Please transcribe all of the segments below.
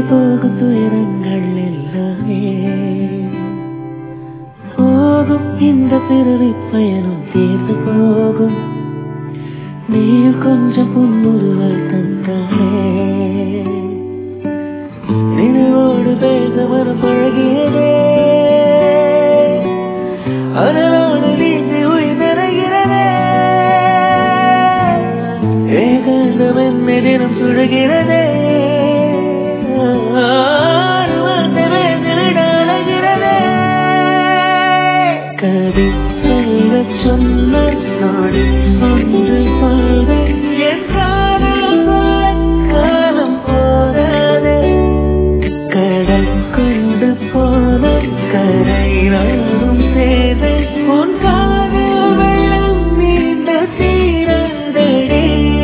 போகும் துயரங்கள் எல்லாமே போகும் இந்த பிறவி பயணம் தீர்ந்து போகும் நீயும் கொஞ்சம் புன்முறுவல் தந்தானே நினைவோடு பேச மனம் பழகியதே அதனோடு நீந்தி உயிர் நிறைகிறதே ஏகாந்தம் என்னை தினம் சுழகிறதே ஆறு வார்த்தை பேசிவிட அழகிறதே கதை சொல்ல சொன்ன நாடி ஒன்று சொல்வேன் என் காதல் சொல்ல காலம் போதாதே கடல் கொண்டு போன கரை நானும் சேவை உன் காதல் வெள்ளம் நீண்ட தீரதடே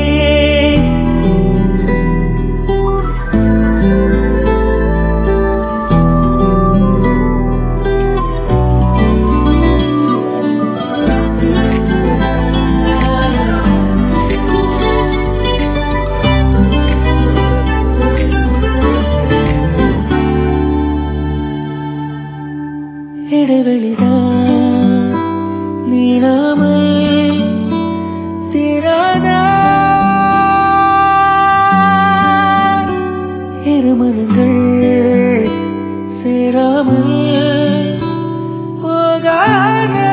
இடைவெளிதான் நீராமல் தீராதா இருமனங்கள் சேராமல் போகாதா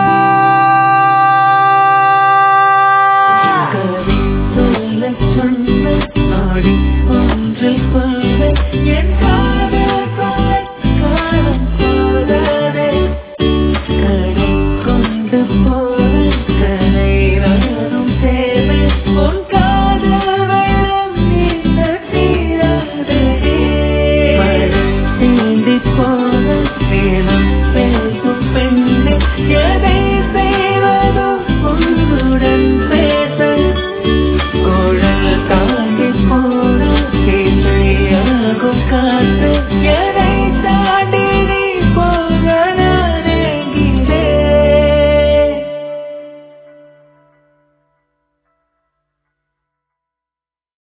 கவி சொல்ல சொன்ன நாடி ஒன்றில் சொல்ல என் கா